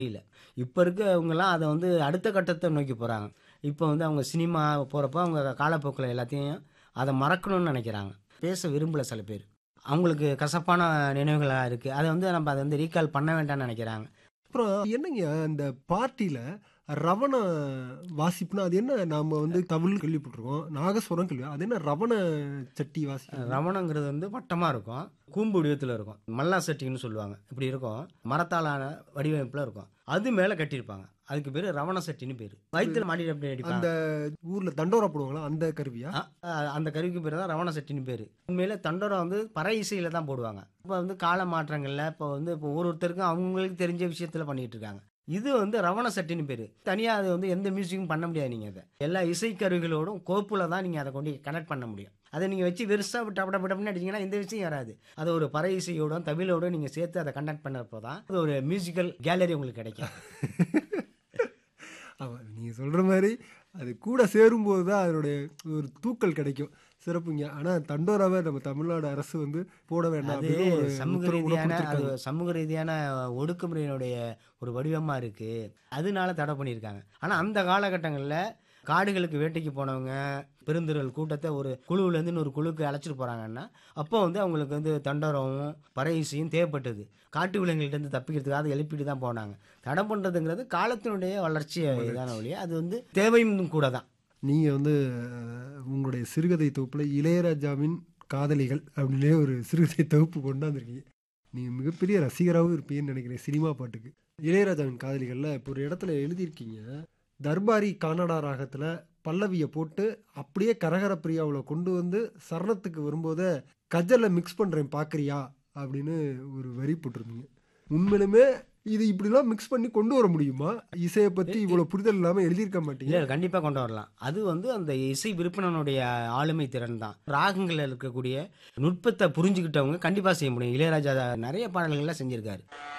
இல்ல. இப்ப இருக்கவங்கலாம் அத வந்து அடுத்த கட்டத்த நோக்கி போறாங்க. இப்ப வந்து அவங்க சினிமா போறப்ப அவங்க காலப்போக்குல எல்லாத்தையும் அத மறக்கணும்னு நெனைக்கிறாங்க. பேச விரும்பல சில பேர். அவங்களுக்கு கசப்பான நினைவுகளா இருக்கு. அத வந்து நம்ம அத வந்து ரீகால் பண்ண வேண்டாம்னு நெனைக்கிறாங்க. அப்புறம் என்னங்க அந்த பார்ட்டில ரவண வாசிப்புனா அது என்ன நாம வந்து தவில் கேள்விப்பட்டிருக்கோம். நாகஸ்வரம் கேள்வி அது என்ன ரவண சட்டி வாசிக்கிறது? ரவணங்கிறது வந்து வட்டமா இருக்கும். கூம்பு வடிவத்துல இருக்கும். மல்லா சட்டின்னு சொல்லுவாங்க. இப்படி இருக்கும். மரத்தாலான வடிவமைப்புல இருக்கும். அது மேல கட்டியிருப்பாங்க. அதுக்கு பேரு ரவண சட்டின்னு பேரு. வயித்துல மாட்டிட்டு அப்படி அந்த அடிப்பாங்க. ஊர்ல தண்டோரா போடுவாங்களா அந்த கருவியா? அ அ அந்த கருவிக்கு பேரு தான் ரவண சட்டின்னு பேரு. உண்மையிலே தண்டோரா வந்து பறை இசையில தான் போடுவாங்க. இப்ப வந்து கால மாற்றங்கள்ல இப்ப வந்து இப்ப ஒரு ஒருத்தருக்கும் அவங்களுக்கு தெரிஞ்ச விஷயத்துல பண்ணிட்டு இருக்காங்க. இது வந்து ரவண சட்டின்னு பேரு. தனியா அது வந்து எந்த மியூசிக்கும் பண்ண முடியாது நீங்க அத. எல்லா இசைக்கருவிகளோடும் கோப்புல தான் நீங்க அத கொண்டு கனெக்ட் பண்ண முடியும். அத நீங்க வச்சு வெறுசா டப டப டப்னு அடிச்சீங்கன்னா எந்த விஷயம் வராது. அத ஒரு பறை இசையோடும், தவிலோடும் நீங்க சேர்த்து அத கனெக்ட் பண்ணப்போ தான் அது ஒரு மியூசிக்கல் கேலரி உங்களுக்கு கிடைக்கும். ஆமா. நீங்க சொல்ற மாரி அது கூட சேரும்போது தான் அதனுடைய ஒரு தூக்கல் கிடைக்கும். சிறப்புங்க. ஆனா தண்டோராவ நம்ம தமிழ்நாடு அரசு வந்து போட வேண்டாம் அது அப்படின்னு ஒரு சமூக உத்தரவு கூட ரீதியான அது குடுத்திருக்காங்க. சமூக ரீதியான ஒடுக்குமுறையினுடைய ஒரு வடிவமா இருக்கு. அதனால தடை பண்ணியிருக்காங்க. ஆனா அந்த காலகட்டங்கள்ல காடுகளுக்கு வேட்டைக்கு போனவங்க பெருந்திரள் கூட்டத்த ஒரு குழுவுலேருந்து இன்னொரு குழுவுக்கு அழைச்சிட்டு போறாங்கன்னா, அப்போ வந்து அவங்களுக்கு வந்து தண்டோராவும், பறை இசையும் தேவைப்பட்டது. காட்டு விலங்குகள்ட்டருந்து தப்பிக்கிறதுக்காக அத எழுப்பிட்டு தான் போனாங்க. தடை பண்றதுங்கிறது காலத்தினுடைய வளர்ச்சிய தான ஒழிய அது வந்து தேவையும் கூட தான். நீங்க வந்து உங்களுடைய சிறுகதை தொகுப்புல இளையராஜாவின் காதலிகள் அப்படின்னே ஒரு சிறுகதை தொகுப்பு கொண்டாந்துருக்கீங்க. நீங்க மிகப்பெரிய ரசிகராவும் இருப்பீங்கன்னு நினைக்கிறேன் சினிமா பாட்டுக்கு. இளையராஜாவின் காதலிகள்ல இப்போ ஒரு இடத்துல எழுதியிருக்கீங்க. தர்பாரி கன்னடா ராகத்துல பல்லவிய போட்டு அப்படியே கரகர பிரியாவுல கொண்டு வந்து சரணத்துக்கு வரும்போதே கஜல்ல மிக்ஸ் பண்றேன் பார்க்கறியா அப்படின்னு ஒரு வரி போட்டிருந்தீங்க. உண்மையிலுமே இது இப்படிலாம் மிக்ஸ் பண்ணி கொண்டு வர முடியுமா? இசைய பத்தி இவ்வளவு புரிதல் இல்லாம எழுதியிருக்க மாட்டீங்க. இல்ல கண்டிப்பா கொண்டு வரலாம். அது வந்து அந்த இசை விருப்பினனுடைய ஆளுமை திறன் தான். ராகங்கள்ல இருக்கக்கூடிய நுட்பத்த புரிஞ்சுக்கிட்டவங்க கண்டிப்பா செய்ய முடியும். இளையராஜா நெறைய பாடல்கள்ல செஞ்சிருக்காரு.